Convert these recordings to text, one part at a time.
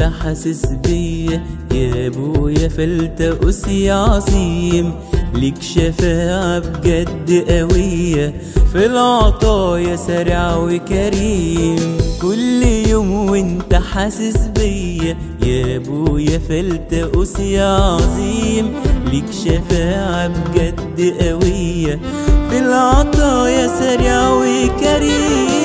حاسس بيا يا ابويا فلتقوس يا عظيم ليك شفاعة بجد قوية في العطايا سريع وكريم كل يوم وانت حاسس بيا يا ابويا فلتقوس يا عظيم ليك شفاعة بجد قوية في العطايا سريع وكريم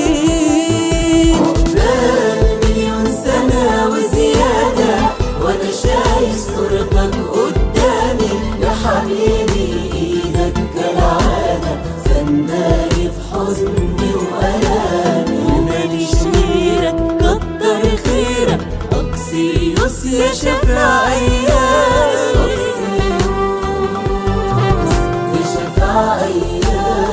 عقبال مليون سنة وزيادة وأنا شايف صورتك قدامي يا حبيبي إيدك كالعادة سنداني في حزني وألامي ماليش غيرك كتر خيرك أقسيوس يا شفاع أيامي أقسيوس يا شفاع أيامي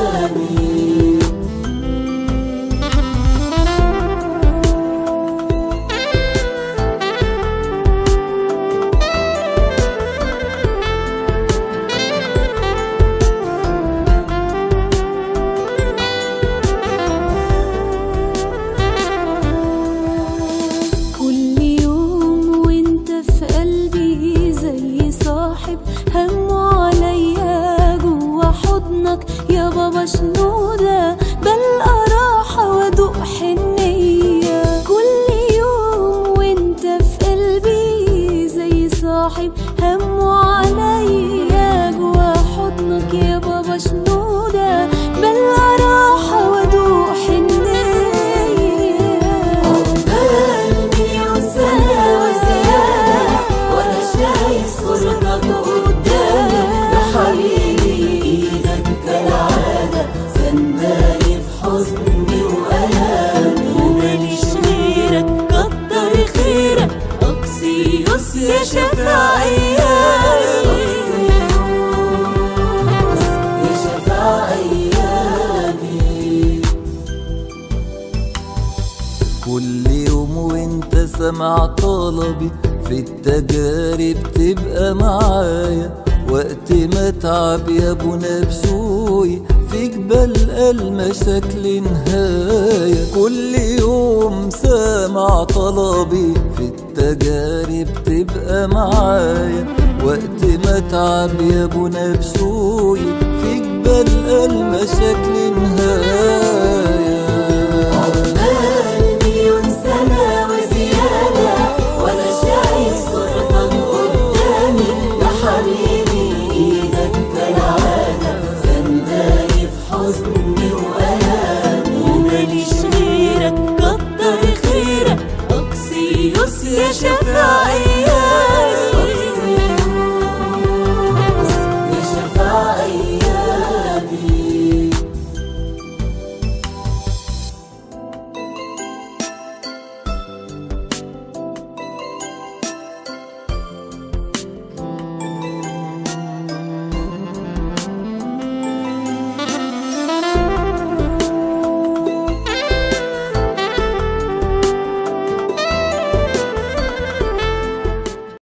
كل يوم وانت في قلبي زي صاحب همه عليا جوا حضنك يا بابا شنودة بلقى راحة وادوق حنية كل يوم وانت في قلبي زي صاحب همه عليا جوا حضنك يا بابا شنودة بلقى راحة وادوق حنية عقبال مليون سنة وزيادة وأنا شايف صورتك قدامي يا حبيبي إيدك كالعادة سنداني في حزني وألامي وماليش غيرك كتر خيرك أقسيوس يا شفاع أيامي أقسيوس يا شفاع أيامي كل يوم وانت سمع طلبي في التجارب تبقى معايا وقت ما اتعب يا ابو نبسوي في جبال المشاكل نهاية كل يوم سامع طلبي في التجارب تبقى معايا وقت ما اتعب يا ابو نبسوي في جبال المشاكل نهاية